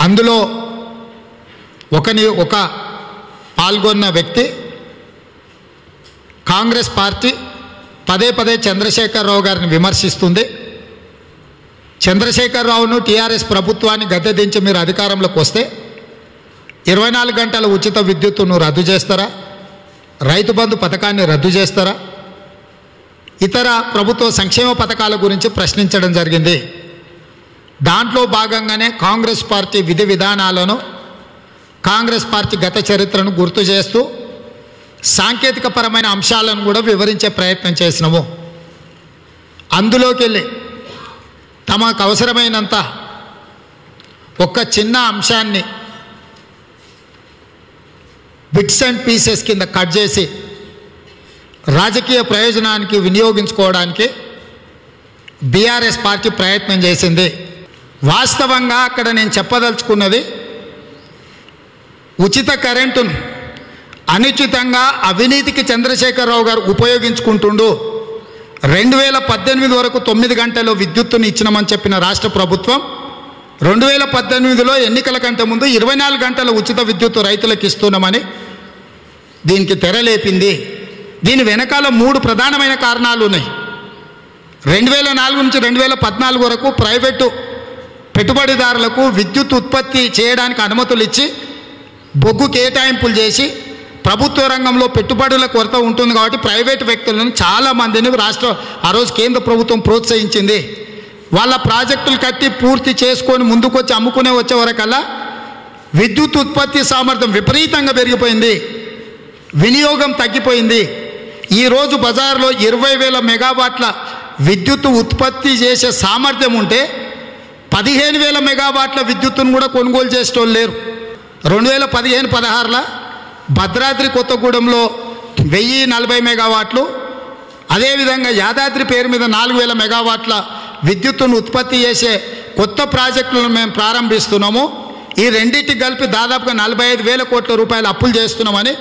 అందులో ఒకని ఒక పాల్గొన్న వ్యక్తి కాంగ్రెస్ పార్టీ పదే పదే చంద్రశేఖరరావు గారిని విమర్శిస్తుంది చంద్రశేఖరరావును టీఆర్ఎస్ ప్రభుత్వాన్ని గద్దె దించి మీరు అధికారంలోకి వస్తే ఇరవై నాలుగు గంటల ఉచిత విద్యుత్తును రద్దు చేస్తారా రైతు బంధు పథకాన్ని రద్దు చేస్తారా ఇతర ప్రభుత్వ సంక్షేమ పథకాల గురించి ప్రశ్నించడం జరిగింది దాంట్లో భాగంగానే కాంగ్రెస్ పార్టీ విధి విధానాలను కాంగ్రెస్ పార్టీ గత చరిత్రను గుర్తు చేస్తూ సాంకేతికపరమైన అంశాలను కూడా వివరించే ప్రయత్నం చేసినాము అందులోకి వెళ్ళి తమకు అవసరమైనంత ఒక చిన్న అంశాన్ని బిట్స్ అండ్ పీసెస్ కింద కట్ చేసి రాజకీయ ప్రయోజనానికి వినియోగించుకోవడానికి బీఆర్ఎస్ పార్టీ ప్రయత్నం చేసింది వాస్తవంగా అక్కడ నేను చెప్పదలుచుకున్నది ఉచిత కరెంటును అనుచితంగా అవినీతికి చంద్రశేఖరరావు గారు ఉపయోగించుకుంటుండు రెండు వేల పద్దెనిమిది వరకు తొమ్మిది గంటల్లో విద్యుత్తుని ఇచ్చినామని చెప్పిన రాష్ట్ర ప్రభుత్వం రెండు వేల పద్దెనిమిదిలో ఎన్నికల కంటే ముందు ఇరవై నాలుగు గంటల ఉచిత విద్యుత్తు రైతులకు ఇస్తున్నామని దీనికి తెరలేపింది దీని వెనకాల మూడు ప్రధానమైన కారణాలు ఉన్నాయి రెండు వేల నాలుగు నుంచి రెండు వేల పద్నాలుగు వరకు ప్రైవేటు పెట్టుబడిదారులకు విద్యుత్ ఉత్పత్తి చేయడానికి అనుమతులు ఇచ్చి బొగ్గు కేటాయింపులు చేసి ప్రభుత్వ రంగంలో పెట్టుబడుల కొరత ఉంటుంది కాబట్టి ప్రైవేటు వ్యక్తులను చాలామందిని రాష్ట్ర ఆ రోజు కేంద్ర ప్రభుత్వం ప్రోత్సహించింది వాళ్ళ ప్రాజెక్టులు కట్టి పూర్తి చేసుకొని ముందుకు వచ్చి అమ్ముకునే వచ్చే వరకల్లా విద్యుత్ ఉత్పత్తి సామర్థ్యం విపరీతంగా పెరిగిపోయింది వినియోగం తగ్గిపోయింది ఈరోజు బజార్లో ఇరవై వేల మెగావాట్ల విద్యుత్ ఉత్పత్తి చేసే సామర్థ్యం ఉంటే పదిహేను వేల మెగావాట్ల విద్యుత్తును కూడా కొనుగోలు చేసేటోళ్ళు లేరు రెండు వేల పదిహేను పదహారులో భద్రాద్రి కొత్తగూడెంలో వెయ్యి నలభై మెగావాట్లు అదేవిధంగా యాదాద్రి పేరు మీద నాలుగు వేల మెగావాట్ల విద్యుత్తును ఉత్పత్తి చేసే కొత్త ప్రాజెక్టులను మేము ప్రారంభిస్తున్నాము ఈ రెండింటికి కలిపి దాదాపుగా నలభై ఐదు వేల కోట్ల రూపాయలు అప్పులు చేస్తున్నామని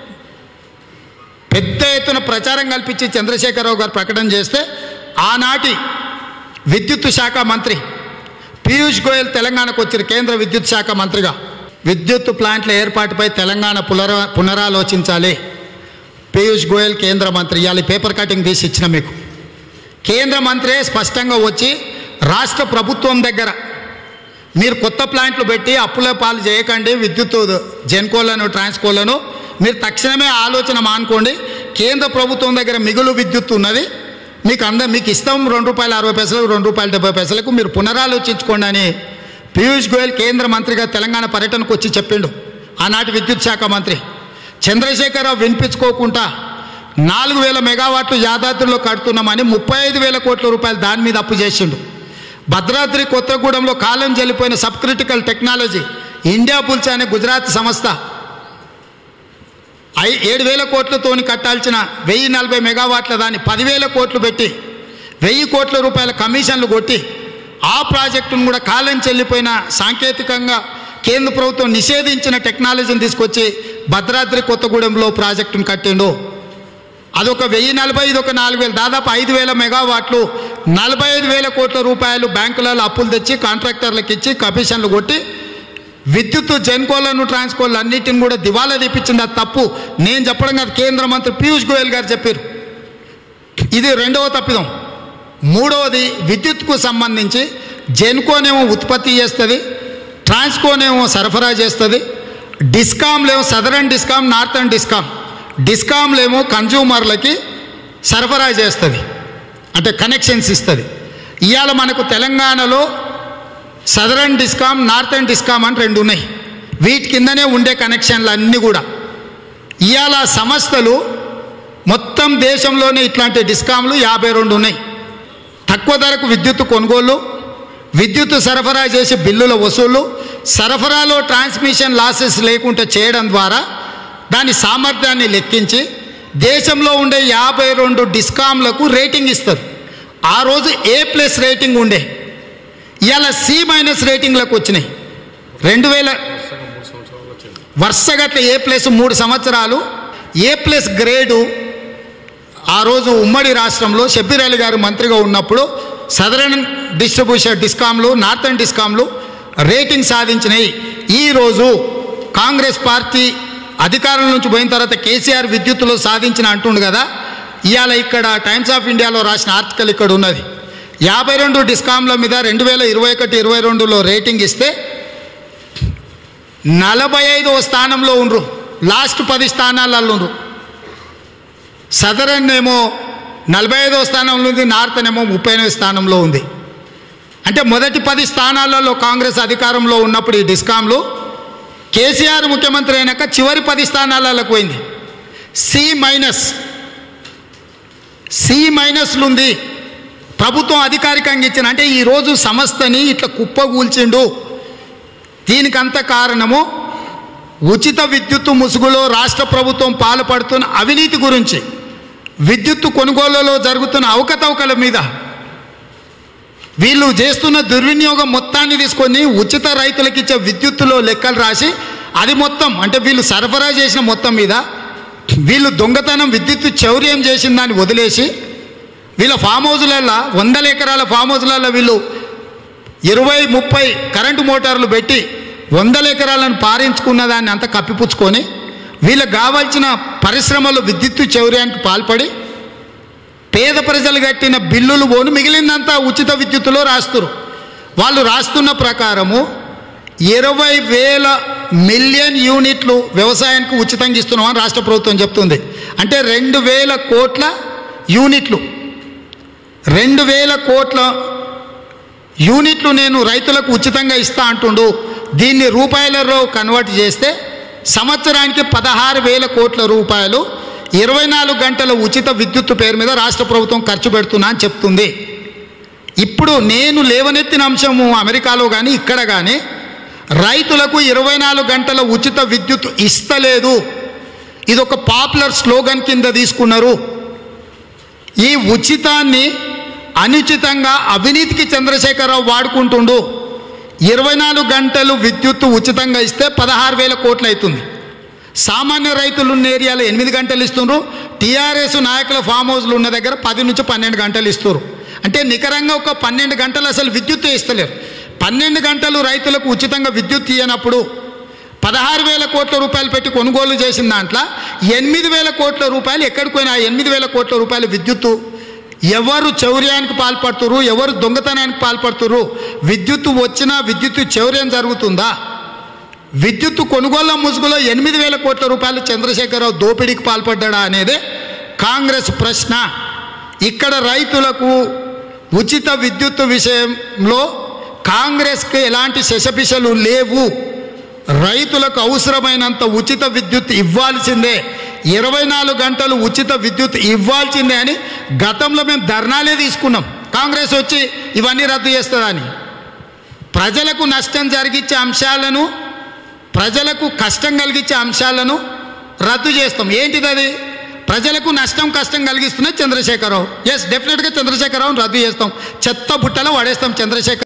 పెద్ద ఎత్తున ప్రచారం కల్పించి చంద్రశేఖరరావు గారు ప్రకటన చేస్తే ఆనాటి విద్యుత్ శాఖ మంత్రి పీయూష్ గోయల్ తెలంగాణకు వచ్చిన కేంద్ర విద్యుత్ శాఖ మంత్రిగా విద్యుత్ ప్లాంట్ల ఏర్పాటుపై తెలంగాణ పునర పునరాలోచించాలి పీయూష్ గోయల్ కేంద్ర మంత్రి ఇవాళ ఈ పేపర్ కటింగ్ తీసి ఇచ్చిన మీకు కేంద్ర మంత్రే స్పష్టంగా వచ్చి రాష్ట్ర ప్రభుత్వం దగ్గర మీరు కొత్త ప్లాంట్లు పెట్టి అప్పుల పాలు చేయకండి విద్యుత్ జెన్కోలను ట్రాన్స్కోలను మీరు తక్షణమే ఆలోచన మానుకోండి కేంద్ర ప్రభుత్వం దగ్గర మిగులు విద్యుత్ ఉన్నది మీకు అంద మీకు ఇస్తాం రెండు రూపాయల అరవై పైసలకు రెండు రూపాయల డెబ్బై పైసలకు మీరు పునరాలోచించుకోండి అని పీయూష్ గోయల్ కేంద్ర మంత్రిగా తెలంగాణ పర్యటనకు వచ్చి చెప్పిండు ఆనాటి విద్యుత్ శాఖ మంత్రి చంద్రశేఖరరావు వినిపించుకోకుండా నాలుగు వేల మెగావాట్లు యాదాద్రిలో కడుతున్నామని ముప్పై ఐదు వేల కోట్ల రూపాయలు దాని మీద అప్పు చేసిండు భద్రాద్రి కొత్తగూడెంలో కాలం చెల్లిపోయిన sub critical technology Indiabulls అనే గుజరాత్ సంస్థ ఐ ఏడు వేల కోట్లతోని కట్టాల్సిన వెయ్యి నలభై మెగావాట్ల దాన్ని పదివేల కోట్లు పెట్టి వెయ్యి కోట్ల రూపాయల కమిషన్లు కొట్టి ఆ ప్రాజెక్టును కూడా కాలం చెల్లిపోయిన సాంకేతికంగా కేంద్ర ప్రభుత్వం నిషేధించిన టెక్నాలజీని తీసుకొచ్చి భద్రాద్రి కొత్తగూడెంలో ప్రాజెక్టును కట్టిండు అదొక వెయ్యి నలభై ఇది ఒక నాలుగు వేలు దాదాపు ఐదు వేల మెగావాట్లు నలభై ఐదు వేల కోట్ల రూపాయలు బ్యాంకులలో అప్పులు తెచ్చి కాంట్రాక్టర్లకు ఇచ్చి కమిషన్లు కొట్టి విద్యుత్ జెన్కోలను ట్రాన్స్కోలు అన్నిటిని కూడా దివాలా తీపించింది అది తప్పు నేను చెప్పడం కాదు కేంద్ర మంత్రి పీయూష్ గోయల్ గారు చెప్పారు ఇది రెండవ తప్పిదం మూడవది విద్యుత్కు సంబంధించి జెన్కోనేమో ఉత్పత్తి చేస్తుంది ట్రాన్స్కోనేమో సరఫరా చేస్తుంది డిస్కామ్లేమో సదరన్ డిస్కామ్ నార్థన్ డిస్కామ్ డిస్కామ్లేమో కన్జ్యూమర్లకి సరఫరా చేస్తుంది అంటే కనెక్షన్స్ ఇస్తుంది ఇవాళ మనకు తెలంగాణలో సదరన్ డిస్కామ్ నార్థన్ డిస్కామ్ అని రెండు ఉన్నాయి వీటి కిందనే ఉండే కనెక్షన్లు అన్నీ కూడా ఇవాళ సంస్థలు మొత్తం దేశంలోనే ఇట్లాంటి డిస్కామ్లు యాభై రెండు ఉన్నాయి తక్కువ ధరకు విద్యుత్ కొనుగోలు విద్యుత్ సరఫరా చేసి బిల్లుల వసూలు సరఫరాలో ట్రాన్స్మిషన్ లాసెస్ లేకుండా చేయడం ద్వారా దాని సామర్థ్యాన్ని లెక్కించి దేశంలో ఉండే యాభై రెండు డిస్కామ్లకు రేటింగ్ ఇస్తారు ఆ రోజు ఏ ప్లస్ రేటింగ్ ఉండే ఇవాళ సి మైనస్ రేటింగ్లకు వచ్చినాయి రెండు వేల వరుసగా అట్లా ఏ ప్లస్ మూడు సంవత్సరాలు ఏ ప్లస్ గ్రేడు ఆ రోజు ఉమ్మడి రాష్ట్రంలో షబ్బీర్ అలీ గారు మంత్రిగా ఉన్నప్పుడు సదరన్ డిస్ట్రిబ్యూషన్ డిస్కామ్లు నార్థన్ డిస్కామ్లు రేటింగ్ సాధించినాయి ఈరోజు కాంగ్రెస్ పార్టీ అధికారం నుంచి పోయిన తర్వాత కేసీఆర్ విద్యుత్తులో సాధించిన అంటుండు కదా ఇవాళ ఇక్కడ టైమ్స్ ఆఫ్ ఇండియాలో రాసిన ఆర్టికల్ ఇక్కడ ఉన్నది యాభై రెండు డిస్కామ్ల మీద రెండు వేల ఇరవై ఒకటి ఇరవై రెండులో రేటింగ్ ఇస్తే నలభై ఐదవ స్థానంలో ఉండ్రు లాస్ట్ పది స్థానాలలో ఉండ్రు సదరన్ ఏమో నలభై ఐదవ స్థానంలో ఉంది నార్త్ ఏమో ముప్పై ఎనిమిది స్థానంలో ఉంది అంటే మొదటి పది స్థానాలలో కాంగ్రెస్ అధికారంలో ఉన్నప్పుడు ఈ డిస్కామ్లు కేసీఆర్ ముఖ్యమంత్రి అయినాక చివరి పది స్థానాలకు పోయింది సి మైనస్ సి మైనస్లు ఉంది ప్రభుత్వం అధికారికంగా ఇచ్చిన అంటే ఈరోజు సంస్థని ఇట్లా కుప్పగూల్చిండు దీనికంత కారణము ఉచిత విద్యుత్తు ముసుగులో రాష్ట్ర ప్రభుత్వం పాల్పడుతున్న అవినీతి గురించి విద్యుత్తు కొనుగోలులో జరుగుతున్న అవకతవకల మీద వీళ్ళు చేస్తున్న దుర్వినియోగం మొత్తాన్ని తీసుకొని ఉచిత రైతులకు ఇచ్చే విద్యుత్తులో లెక్కలు రాసి అది మొత్తం అంటే వీళ్ళు సరఫరా చేసిన మొత్తం మీద వీళ్ళు దొంగతనం విద్యుత్తు చౌర్యం చేసిన దాన్ని వదిలేసి వీళ్ళ ఫామ్ హౌజులలో వందల ఎకరాల ఫామ్ హౌజులలో వీళ్ళు ఇరవై ముప్పై కరెంటు మోటార్లు పెట్టి వందల ఎకరాలను పారించుకున్న దాన్ని అంతా కప్పిపుచ్చుకొని వీళ్ళకి కావాల్సిన పరిశ్రమలు విద్యుత్తు చౌర్యానికి పాల్పడి పేద ప్రజలు కట్టిన బిల్లులు పోను మిగిలిందంతా ఉచిత విద్యుత్తులో రాస్తురు వాళ్ళు రాస్తున్న ప్రకారము ఇరవై వేల మిలియన్ యూనిట్లు వ్యవసాయానికి ఉచితంగా ఇస్తున్నామని రాష్ట్ర ప్రభుత్వం చెప్తుంది అంటే రెండు వేల కోట్ల యూనిట్లు రెండు వేల కోట్ల యూనిట్లు నేను రైతులకు ఉచితంగా ఇస్తా అంటుండు దీన్ని రూపాయలలో కన్వర్ట్ చేస్తే సంవత్సరానికి పదహారు వేల కోట్ల రూపాయలు ఇరవై నాలుగు గంటల ఉచిత విద్యుత్తు పేరు మీద రాష్ట్ర ప్రభుత్వం ఖర్చు పెడుతున్నా అని చెప్తుంది ఇప్పుడు నేను లేవనెత్తిన అంశము అమెరికాలో కానీ ఇక్కడ కానీ రైతులకు ఇరవై నాలుగు గంటల ఉచిత విద్యుత్ ఇస్తలేదు ఇది ఒక పాపులర్ స్లోగన్ కింద తీసుకున్నారు ఈ ఉచితాన్ని అనుచితంగా అవినీతికి చంద్రశేఖరరావు వాడుకుంటుండు ఇరవై నాలుగు గంటలు విద్యుత్తు ఉచితంగా ఇస్తే పదహారు వేల కోట్లు అవుతుంది సామాన్య రైతులు ఉన్న ఏరియాలో ఎనిమిది గంటలు ఇస్తున్నారు టీఆర్ఎస్ నాయకుల ఫామ్ హౌస్లు ఉన్న దగ్గర పది నుంచి పన్నెండు గంటలు ఇస్తారు అంటే నికరంగా ఒక పన్నెండు గంటలు అసలు విద్యుత్ ఇస్తలేరు పన్నెండు గంటలు రైతులకు ఉచితంగా విద్యుత్ ఇయ్యనప్పుడు పదహారు వేల కోట్ల రూపాయలు పెట్టి కొనుగోలు చేసిన దాంట్లో ఎనిమిది వేల కోట్ల రూపాయలు ఎక్కడికి పోయినా ఎనిమిది వేల కోట్ల రూపాయల విద్యుత్తు ఎవరు చౌర్యానికి పాల్పడుతురు ఎవరు దొంగతనానికి పాల్పడుతురు విద్యుత్తు వచ్చినా విద్యుత్తు చౌర్యం జరుగుతుందా విద్యుత్తు కొనుగోళ్ల ముసుగులో ఎనిమిది వేల కోట్ల రూపాయలు చంద్రశేఖరరావు దోపిడీకి పాల్పడ్డా అనేది కాంగ్రెస్ ప్రశ్న ఇక్కడ రైతులకు ఉచిత విద్యుత్తు విషయంలో కాంగ్రెస్కి ఎలాంటి శశపిశలు లేవు రైతులకు అవసరమైనంత ఉచిత విద్యుత్ ఇవ్వాల్సిందే ఇరవై నాలుగు గంటలు ఉచిత విద్యుత్ ఇవ్వాల్సిందే అని గతంలో మేము ధర్నాలే తీసుకున్నాం కాంగ్రెస్ వచ్చి ఇవన్నీ రద్దు చేస్తుందని ప్రజలకు నష్టం జరిగించే అంశాలను ప్రజలకు కష్టం కలిగించే అంశాలను రద్దు చేస్తాం ఏంటిది అది ప్రజలకు నష్టం కష్టం కలిగిస్తున్నది చంద్రశేఖరరావు ఎస్ డెఫినెట్గా చంద్రశేఖరరావును రద్దు చేస్తాం చెత్త బుట్టలో పడేస్తాం చంద్రశేఖర్